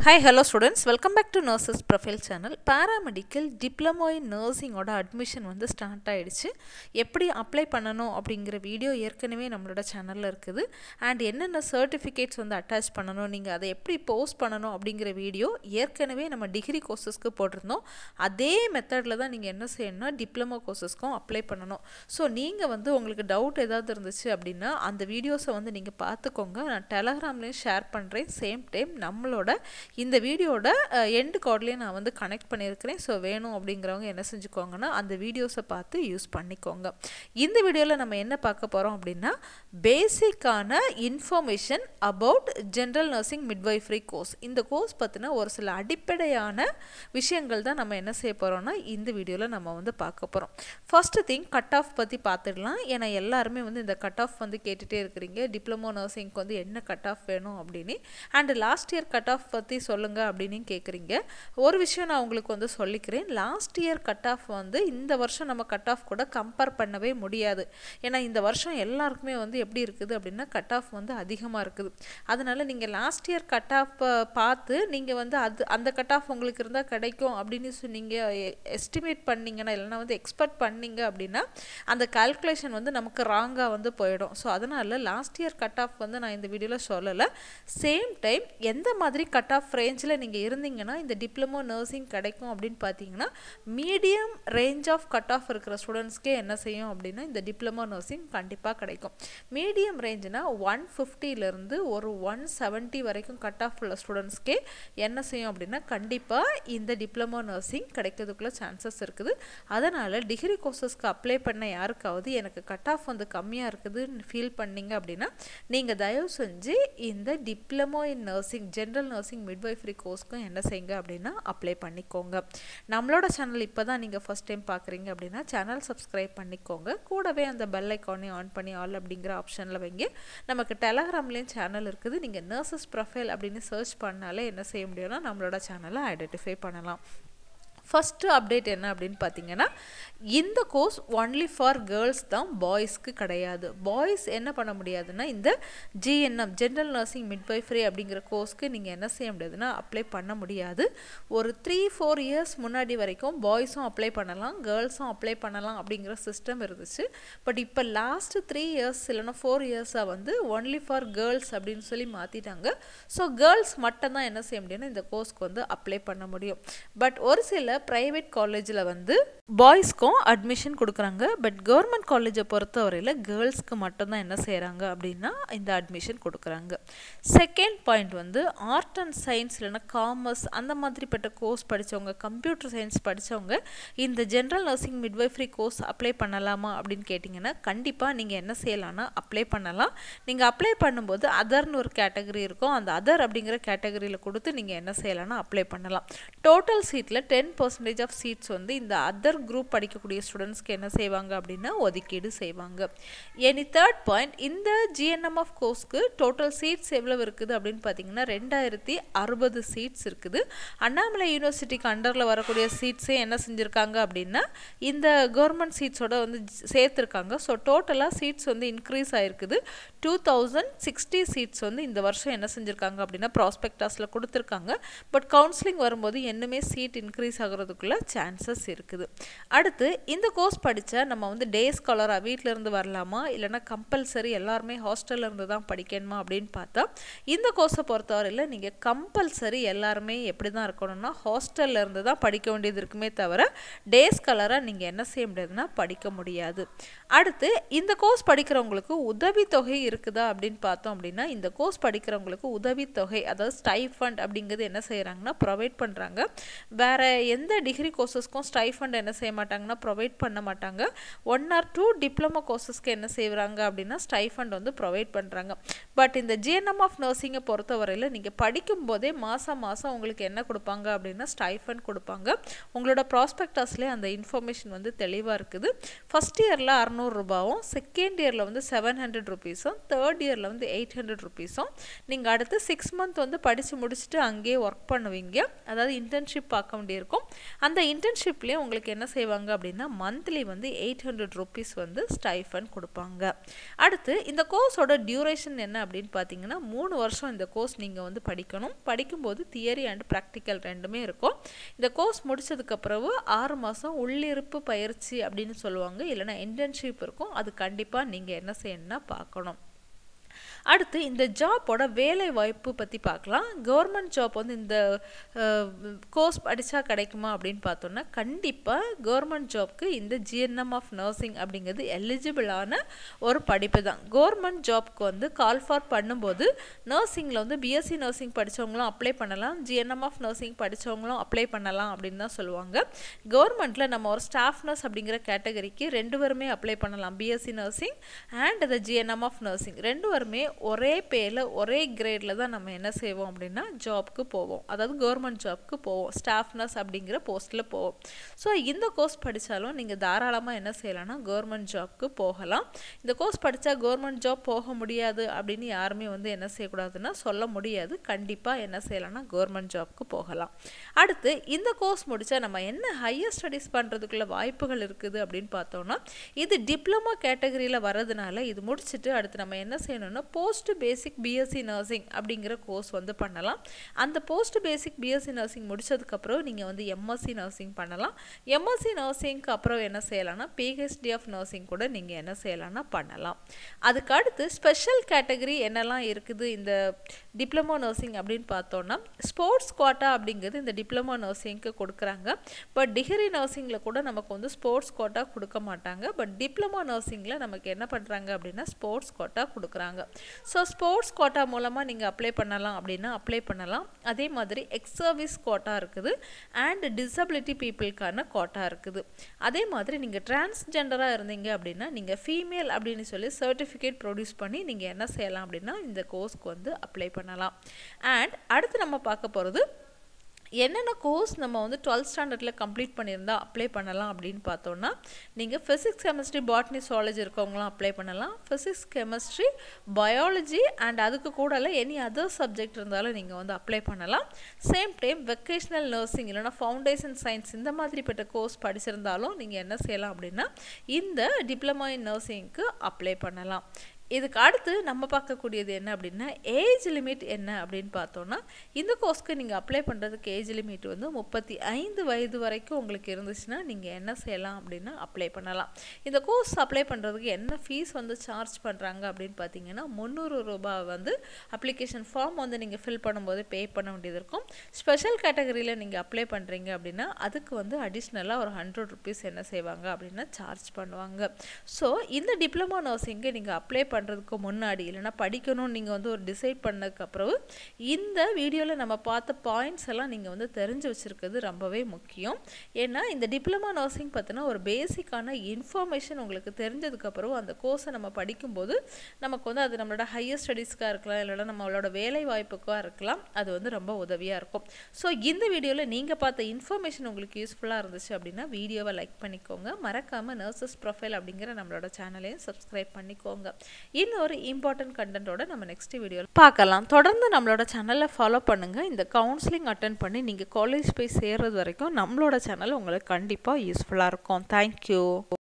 hi hello students welcome back to nurses profile channel paramedical diploma in நர்சிங்கோட admission வந்து start ஆகிடுச்சு எப்படி apply பண்ணணும் அப்படிங்கிற வீடியோ ஏற்கனவே நம்மளோட சேனலில் இருக்குது அண்ட் என்னென்ன சர்டிஃபிகேட்ஸ் வந்து அட்டாச் பண்ணணும் நீங்கள் அதை எப்படி போஸ்ட் பண்ணணும் அப்படிங்கிற வீடியோ ஏற்கனவே நம்ம டிகிரி கோர்சஸ்க்கு போட்டிருந்தோம் அதே மெத்தடில் தான் நீங்கள் என்ன செய்யணும்னா டிப்ளமோ கோர்சஸ்க்கும் அப்ளை பண்ணணும் ஸோ நீங்கள் வந்து உங்களுக்கு டவுட் ஏதாவது இருந்துச்சு அப்படின்னா அந்த வீடியோஸை வந்து நீங்கள் பார்த்துக்கோங்க நான் டெலகிராம்லேயும் ஷேர் பண்ணுறேன் சேம் டைம் நம்மளோட இந்த வீடியோட எண்டு கார்ட்லேயே நான் வந்து கனெக்ட் பண்ணியிருக்கிறேன் ஸோ வேணும் அப்படிங்கிறவங்க என்ன செஞ்சுக்கோங்கன்னா அந்த வீடியோஸை பார்த்து யூஸ் பண்ணிக்கோங்க இந்த வீடியோவில் நம்ம என்ன பார்க்க போகிறோம் அப்படின்னா பேசிக்கான information about general nursing midwifery course இந்த கோர்ஸ் பற்றின ஒரு சில அடிப்படையான விஷயங்கள் தான் நம்ம என்ன செய்ய போகிறோம்னா இந்த வீடியோவில் நம்ம வந்து பார்க்க போகிறோம் ஃபஸ்ட்டு திங் கட் ஆஃப் பற்றி பார்த்துடலாம் ஏன்னா எல்லாருமே வந்து இந்த கட் ஆஃப் வந்து கேட்டுகிட்டே இருக்கிறீங்க டிப்ளமோ நர்சிங்க்கு வந்து என்ன கட் ஆஃப் வேணும் அப்படின்னு and last year cut off பற்றி சொல்லுங்கள் அப்படின்னு கேட்குறீங்க ஒரு விஷயம் நான் உங்களுக்கு வந்து சொல்லிக்கிறேன் லாஸ்ட் இயர் கட் ஆஃப் வந்து இந்த வருஷம் நம்ம கட் ஆஃப் கூட கம்பேர் பண்ணவே முடியாது ஏன்னா இந்த வருஷம் எல்லாருக்குமே வந்து எப்படி இருக்குது அப்படின்னா கட் ஆஃப் வந்து அதிகமாக இருக்குது அதனால் நீங்கள் லாஸ்ட் இயர் கட் ஆஃப் பார்த்து நீங்கள் வந்து அது அந்த கட் ஆஃப் உங்களுக்கு இருந்தால் கிடைக்கும் அப்படின்னு சொன்னீங்க எஸ்டிமேட் பண்ணிங்கன்னா இல்லைனா வந்து எக்ஸ்பெக்ட் பண்ணீங்க அப்படின்னா அந்த கால்குலேஷன் வந்து நமக்கு ராங்காக வந்து போயிடும் ஸோ அதனால் லாஸ்ட் இயர் கட் ஆஃப் வந்து நான் இந்த வீடியோவில் சொல்லலை சேம் டைம் எந்த மாதிரி கட் ஆஃப் ரேஞ்சில் நீங்கள் இருந்தீங்கன்னா இந்த டிப்ளமோ நர்சிங் கிடைக்கும் அப்படின்னு பார்த்தீங்கன்னா medium range of cut off இருக்கிற ஸ்டூடெண்ட்ஸ்க்கே என்ன செய்யும் அப்படின்னா இந்த டிப்ளமோ நர்சிங் கண்டிப்பாக கிடைக்கும் மீடியம் ரேஞ்சுனா ஒன் ஃபிஃப்டிலேருந்து ஒரு ஒன் செவன்ட்டி வரைக்கும் கட் ஆஃப் உள்ள ஸ்டூடெண்ட்ஸ்க்கே என்ன செய்யும் அப்படின்னா கண்டிப்பாக இந்த டிப்ளமோ நர்சிங் கிடைக்கிறதுக்குள்ள சான்சஸ் இருக்குது அதனால் டிகிரி கோர்சஸ்க்கு அப்ளை பண்ண யாருக்காவது எனக்கு கட் ஆஃப் வந்து கம்மியாக இருக்குதுன்னு ஃபீல் பண்ணீங்க அப்படின்னா நீங்கள் தயவு செஞ்சு இந்த diploma in nursing general nursing midwifery கோர்ஸ்க்கும் என்ன செய்யுங்க அப்படின்னா அப்ளை பண்ணிக்கோங்க நம்மளோட சேனல் இப்போ தான் நீங்கள் ஃபஸ்ட் டைம் பார்க்குறீங்க அப்படின்னா சேனல் சப்ஸ்கிரைப் பண்ணிக்கோங்க கூடவே அந்த பெல் ஐக்கானையும் ஆன் பண்ணி ஆல் அப்படிங்கிற ஆப்ஷனில் வைங்க நமக்கு டெலகிராம்லேயும் சேனல் இருக்குது நீங்கள் நர்சஸ் ப்ரொஃபைல் அப்படின்னு சர்ச் பண்ணாலே என்ன செய்ய முடியும்னா நம்மளோட சேனலை ஐடென்டிஃபை பண்ணலாம் ஃபஸ்ட்டு அப்டேட் என்ன அப்படின்னு பார்த்தீங்கன்னா இந்த கோர்ஸ் ஒன்லி ஃபார் கேர்ள்ஸ் தான் பாய்ஸ்க்கு கிடையாது பாய்ஸ் என்ன பண்ண முடியாதுன்னா இந்த ஜிஎன்எம் ஜென்ரல் நர்சிங் மிட்வைஃப்ரி அப்படிங்கிற கோர்ஸ்க்கு நீங்கள் என்ன செய்ய முடியாதுன்னா அப்ளை பண்ண முடியாது ஒரு த்ரீ ஃபோர் இயர்ஸ் முன்னாடி வரைக்கும் பாய்ஸும் அப்ளை பண்ணலாம் கேர்ள்ஸும் அப்ளை பண்ணலாம் அப்படிங்கிற சிஸ்டம் இருந்துச்சு பட் இப்போ லாஸ்ட்டு த்ரீ இயர்ஸ் இல்லைனா ஃபோர் இயர்ஸாக வந்து ஒன்லி ஃபார் கேர்ள்ஸ் அப்படின்னு சொல்லி மாற்றிட்டாங்க ஸோ கேர்ள்ஸ் மட்டும் தான் என்ன செய்ய முடியும்னா இந்த கோர்ஸ்க்கு வந்து அப்ளை பண்ண முடியும் பட் ஒரு சில ப்ரைவேட் காலேஜில் வந்து பாய்ஸ்க்கும் அட்மிஷன் கொடுக்குறாங்க பட் கவர்மெண்ட் காலேஜை பொறுத்தவரையில் கேர்ள்ஸ்க்கு மட்டும்தான் என்ன செய்கிறாங்க அப்படின்னா இந்த அட்மிஷன் கொடுக்குறாங்க செகண்ட் பாயிண்ட் வந்து ஆர்ட் அண்ட் சயின்ஸ் இல்லைனா காமர்ஸ் அந்த மாதிரிப்பட்ட கோர்ஸ் படித்தவங்க கம்ப்யூட்டர் சயின்ஸ் படித்தவங்க இந்த general nursing midwifery course apply பண்ணலாமா அப்படின்னு கேட்டிங்கன்னா கண்டிப்பாக நீங்கள் என்ன செய்யலாம்னா அப்ளை பண்ணலாம் நீங்கள் அப்ளை பண்ணும்போது அதர்னு ஒரு கேட்டகரி இருக்கும் அந்த அதர் அப்படிங்கிற கேட்டகரியில் கொடுத்து நீங்கள் என்ன செய்யலாம்னா அப்ளை பண்ணலாம் டோட்டல் சீட்டில் டென் பர்சன்டேஜ் ஆஃப் சீட்ஸ் வந்து இந்த அதர் குரூப் படிக்கக்கூடிய ஸ்டூடெண்ட்ஸ்க்கு என்ன செய்வாங்க அப்படின்னா ஒதுக்கீடு செய்வாங்க எனி தேர்ட் பாயிண்ட் இந்த ஜிஎன்எம் ஆஃப் கோர்ஸ்க்கு டோட்டல் சீட்ஸ் எவ்வளோ இருக்குது அப்படின்னு பார்த்தீங்கன்னா ரெண்டாயிரத்தி அறுபது சீட்ஸ் இருக்குது அண்ணாமலை யூனிவர்சிட்டிக்கு அண்டரில் வரக்கூடிய சீட்ஸே என்ன செஞ்சுருக்காங்க அப்படின்னா இந்த கவர்மெண்ட் சீட்ஸோட வந்து சேர்த்துருக்காங்க ஸோ டோட்டலாக சீட்ஸ் வந்து இன்க்ரீஸ் ஆகிருக்குது டூ தௌசண்ட் சிக்ஸ்டி சீட்ஸ் வந்து இந்த வருஷம் என்ன செஞ்சுருக்காங்க அப்படின்னா ப்ராஸ்பெக்டாஸில் கொடுத்துருக்காங்க பட் கவுன்சிலிங் வரும்போது இன்னுமே சீட் இன்க்ரீஸ் ஆகிறதுக்குள்ள சான்சஸ் இருக்குது அடுத்து இந்த கோர்ஸ் படித்தா நம்ம வந்து டே ஸ்காலராக வீட்டிலேருந்து வரலாமா இல்லைனா கம்பல்சரி எல்லாருமே ஹாஸ்டலில் இருந்து தான் படிக்கணுமா அப்படின்னு பார்த்தா இந்த கோர்ஸை பொறுத்தவரையில் நீங்கள் கம்பல்சரி எல்லாருமே எப்படி தான் இருக்கணும்னா ஹாஸ்டலில் இருந்து தான் படிக்க வேண்டியது இருக்குமே தவிர டே ஸ்காலராக நீங்கள் என்ன செய்ய முடியாதுன்னா படிக்க முடியாது அடுத்து இந்த கோர்ஸ் படிக்கிறவங்களுக்கு உதவித்தொகை இருக்குதா அப்படின்னு பார்த்தோம் அப்படின்னா இந்த கோர்ஸ் படிக்கிறவங்களுக்கு உதவித்தொகை அதாவது ஸ்டைஃபண்ட் அப்படிங்கிறது என்ன செய்கிறாங்கன்னா ப்ரொவைட் பண்ணுறாங்க வேறு எந்த டிகிரி கோர்சஸ்க்கும் ஸ்டைஃபண்ட் என்ன செய்ய மாட்டாங்கன்னா ப்ரொவைட் பண்ண மாட்டாங்க ஒன் ஆர் டூ டிப்ளமோ கோர்சஸ்க்கு என்ன செய்கிறாங்க அப்படின்னா ஸ்டைஃபண்ட் வந்து ப்ரொவைட் பண்ணுறாங்க பட் இந்த ஜிஎன்எம் ஆஃப் நர்சிங்கை பொறுத்தவரையில் நீங்கள் படிக்கும்போதே மாதம் மாதம் உங்களுக்கு என்ன கொடுப்பாங்க அப்படின்னா ஸ்டைஃபண்ட் கொடுப்பாங்க உங்களோட ப்ராஸ்பெக்டஸ்லேயே அந்த இன்ஃபர்மேஷன் வந்து தெளிவாக இருக்குது ஃபஸ்ட் இயரில் அறநூறுரூபாவும் செகண்ட் இயரில் வந்து செவன் ஹண்ட்ரட் ருபீஸும் தேர்ட் இயரில் வந்து எயிட் ஹண்ட்ரட் ருபீஸும் நீங்கள் அடுத்து சிக்ஸ் மந்த் வந்து படித்து முடிச்சுட்டு அங்கேயே ஒர்க் பண்ணுவீங்க அதாவது இன்டர்ன்ஷிப் பார்க்க வேண்டியிருக்கும் அந்த இன்டர்ன்ஷிப்லேயே உங்களுக்கு என்ன செய்வாங்க அப்படின்னா மந்த்லி வந்து எயிட் ஹண்ட்ரட் ருபீஸ் வந்து ஸ்டைஃபன் கொடுப்பாங்க அடுத்து இந்த கோர்ஸோட டியூரேஷன் என்ன அப்படின்னு பார்த்தீங்கன்னா மூணு வருஷம் இந்த கோர்ஸ் நீங்கள் வந்து படிக்கணும் படிக்கும்போது தியரி அண்ட் ப்ராக்டிக்கல் ரெண்டுமே இருக்கும் இந்த கோர்ஸ் முடிச்சதுக்கு பிறகு ஆறு மாதம் உள்ளிருப்பு பயிற்சி அப்படின்னு சொல்லுவாங்க இல்லைன்னா இன்டர்ன்ஷிப் இருக்கும் அது கண்டிப்பாக நீங்கள் என்ன செய்யணும்னா பார்க்கணும் அடுத்து இந்த ஜாப்போட வேலை வாய்ப்பு பற்றி பார்க்கலாம் கவர்மெண்ட் ஜாப் வந்து இந்த கோர்ஸ் படித்தா கிடைக்குமா அப்படின்னு பார்த்தோன்னா கண்டிப்பாக கவர்மெண்ட் ஜாப்க்கு இந்த ஜிஎன்எம் ஆஃப் நர்சிங் அப்படிங்கிறது எலிஜிபிளான ஒரு படிப்பு தான் கவர்மெண்ட் ஜாப்க்கு வந்து கால் ஃபார் பண்ணும்போது நர்சிங்கில் வந்து பிஎஸ்சி நர்சிங் படித்தவங்களும் அப்ளை பண்ணலாம் ஜிஎன்எம் ஆஃப் நர்சிங் படித்தவங்களும் அப்ளை பண்ணலாம் அப்படின்னு தான் சொல்லுவாங்க கவர்மெண்ட்டில் நம்ம ஒரு ஸ்டாஃப் நர்ஸ் அப்படிங்கிற கேட்டகரிக்கு ரெண்டு பேருமே அப்ளை பண்ணலாம் BSc nursing and the GNM of nursing ரெண்டு பேருமே ஒரே பேரில் ஒரே கிரேடில் தான் நம்ம என்ன செய்வோம் அப்படின்னா ஜாப்க்கு போவோம் அதாவது கவர்மெண்ட் ஜாப்க்கு போவோம் ஸ்டாஃப் நர்ஸ் அப்படிங்கிற போஸ்ட்டில் போவோம் ஸோ இந்த கோர்ஸ் படித்தாலும் நீங்கள் தாராளமாக என்ன செய்யலாம்னா கவர்மெண்ட் ஜாப்க்கு போகலாம் இந்த கோர்ஸ் படித்தா கவர்மெண்ட் ஜாப் போக முடியாது அப்படின்னு யாருமே வந்து என்ன செய்யக்கூடாதுன்னா சொல்ல முடியாது கண்டிப்பாக என்ன செய்யலாம்னா கவர்மெண்ட் ஜாப்க்கு போகலாம் அடுத்து இந்த கோர்ஸ் முடித்தா நம்ம என்ன ஹையர் ஸ்டடீஸ் பண்ணுறதுக்குள்ள வாய்ப்புகள் இருக்குது அப்படின்னு பார்த்தோம்னா இது டிப்ளமோ கேட்டகரியில் வரதுனால இது முடிச்சுட்டு அடுத்து நம்ம என்ன செய்யணும்னா போஸ்ட் பேசிக் பிஎஸ்சி நர்சிங் அப்படிங்கிற கோர்ஸ் வந்து பண்ணலாம் அந்த போஸ்ட் பேசிக் பிஎஸ்சி நர்சிங் முடிச்சதுக்கப்புறம் நீங்கள் வந்து எம்எஸ்சி நர்சிங் பண்ணலாம் எம்எஸ்சி நர்சிங்க்கு அப்புறம் என்ன செய்யலாம்னா பிஹெச்டி ஆஃப் நர்சிங் கூட நீங்கள் என்ன செய்யலாம்னா பண்ணலாம் அதுக்கு அடுத்து ஸ்பெஷல் கேட்டகரி என்னெல்லாம் இருக்குது இந்த டிப்ளமோ நர்சிங் அப்படின்னு பார்த்தோன்னா ஸ்போர்ட்ஸ் குவாட்டா அப்படிங்கிறது இந்த டிப்ளமோ நர்சிங்க்கு கொடுக்குறாங்க பட் டிகிரி நர்சிங்கில் கூட நமக்கு வந்து ஸ்போர்ட்ஸ் கோட்டா கொடுக்க மாட்டாங்க பட் டிப்ளமோ நர்சிங்கில் நமக்கு என்ன பண்ணுறாங்க அப்படின்னா ஸ்போர்ட்ஸ் கோட்டா கொடுக்குறாங்க ஸோ ஸ்போர்ட்ஸ் கோட்டா மூலமாக நீங்கள் அப்ளை பண்ணலாம் அப்படின்னா அப்ளை பண்ணலாம் அதே மாதிரி எக்ஸ் சர்வீஸ் கோட்டா இருக்குது அண்ட் டிசபிலிட்டி பீப்புளுக்கான கோட்டா இருக்குது அதே மாதிரி நீங்கள் டிரான்ஸ்ஜெண்டராக இருந்தீங்க அப்படின்னா நீங்கள் ஃபீமேல் அப்படின்னு சொல்லி சர்டிஃபிகேட் ப்ரொடியூஸ் பண்ணி நீங்கள் என்ன செய்யலாம் அப்படின்னா இந்த கோர்ஸ்க்கு வந்து அப்ளை பண்ணலாம் அண்ட் அடுத்து நம்ம பார்க்க போகிறது என்னென்ன கோர்ஸ் நம்ம வந்து டுவெல்த் ஸ்டாண்டர்டில் கம்ப்ளீட் பண்ணியிருந்தா அப்ளை பண்ணலாம் அப்படின்னு பார்த்தோன்னா நீங்கள் ஃபிசிக்ஸ் கெமிஸ்ட்ரி பாட்னி சுவாலஜி இருக்கவங்களாம் அப்ளை பண்ணலாம் ஃபிசிக்ஸ் கெமிஸ்ட்ரி பயாலஜி அண்ட் அதுக்கு கூடல எனி அதர் சப்ஜெக்ட் இருந்தாலும் நீங்கள் வந்து அப்ளை பண்ணலாம் சேம் டைம் வெக்கேஷ்னல் நர்சிங் இல்லைனா ஃபவுண்டேஷன் சயின்ஸ் இந்த மாதிரிப்பட்ட கோர்ஸ் படிச்சிருந்தாலும் நீங்கள் என்ன செய்யலாம் அப்படின்னா இந்த டிப்ளமா இன் நர்சிங்க்கு அப்ளை பண்ணலாம் இதுக்கு அடுத்து நம்ம பார்க்கக்கூடியது என்ன அப்படின்னா ஏஜ் லிமிட் என்ன அப்படின்னு பார்த்தோன்னா இந்த கோர்ஸ்க்கு நீங்கள் அப்ளை பண்ணுறதுக்கு ஏஜ் லிமிட் வந்து முப்பத்தி ஐந்து வயது வரைக்கும் உங்களுக்கு இருந்துச்சுன்னா நீங்கள் என்ன செய்யலாம் அப்படின்னா அப்ளை பண்ணலாம் இந்த கோர்ஸ் அப்ளை பண்ணுறதுக்கு என்ன ஃபீஸ் வந்து சார்ஜ் பண்ணுறாங்க அப்படின்னு பார்த்தீங்கன்னா முந்நூறு ரூபாய் வந்து அப்ளிகேஷன் ஃபார்ம் வந்து நீங்கள் ஃபில் பண்ணும்போது பே பண்ண வேண்டியது இருக்கும் ஸ்பெஷல் கேட்டகரியில் நீங்கள் அப்ளை பண்ணுறீங்க அப்படின்னா அதுக்கு வந்து அடிஷ்னலாக ஒரு ஹண்ட்ரட் ருபீஸ் என்ன செய்வாங்க அப்படின்னா சார்ஜ் பண்ணுவாங்க ஸோ இந்த டிப்ளமோ நர்சிங்கை நீங்கள் அப்ளை பண்ணுறதுக்கு முன்னாடி இல்லைனா படிக்கணும்னு நீங்கள் வந்து ஒரு டிசைட் பண்ணதுக்கப்புறம் இந்த வீடியோவில் நம்ம பார்த்த பாயிண்ட்ஸ் எல்லாம் நீங்கள் வந்து தெரிஞ்சு வச்சுருக்கிறது ரொம்பவே முக்கியம் ஏன்னா இந்த டிப்ளமா நர்சிங் பார்த்தினா ஒரு பேசிக்கான இன்ஃபர்மேஷன் உங்களுக்கு தெரிஞ்சதுக்கப்புறம் அந்த கோர்ஸை நம்ம படிக்கும்போது நமக்கு வந்து அது நம்மளோட ஹையர் ஸ்டடீஸ்க்காக இருக்கலாம் இல்லைனா நம்மளோட வேலை வாய்ப்புக்காக இருக்கலாம் அது வந்து ரொம்ப உதவியாக இருக்கும் ஸோ இந்த வீடியோவில் நீங்கள் பார்த்த இன்ஃபர்மேஷன் உங்களுக்கு யூஸ்ஃபுல்லாக இருந்துச்சு அப்படின்னா வீடியோவை லைக் பண்ணிக்கோங்க மறக்காமல் நர்சஸ் ப்ரொஃபைல் அப்படிங்கிற நம்மளோட சேனலையும் சப்ஸ்கிரைப் பண்ணிக்கோங்க இன்னொரு இம்பார்ட்டன்ட் கண்டென்ட்டோட நம்ம நெக்ஸ்ட் வீடியோவில் பார்க்கலாம் தொடர்ந்து நம்மளோட சேனலை ஃபாலோ பண்ணுங்கள் இந்த கவுன்சிலிங் அட்டன் பண்ணி நீங்கள் காலேஜ் போய் சேர்றது வரைக்கும் நம்மளோட சேனல் உங்களுக்கு கண்டிப்பாக யூஸ்ஃபுல்லாக இருக்கும் தேங்க்யூ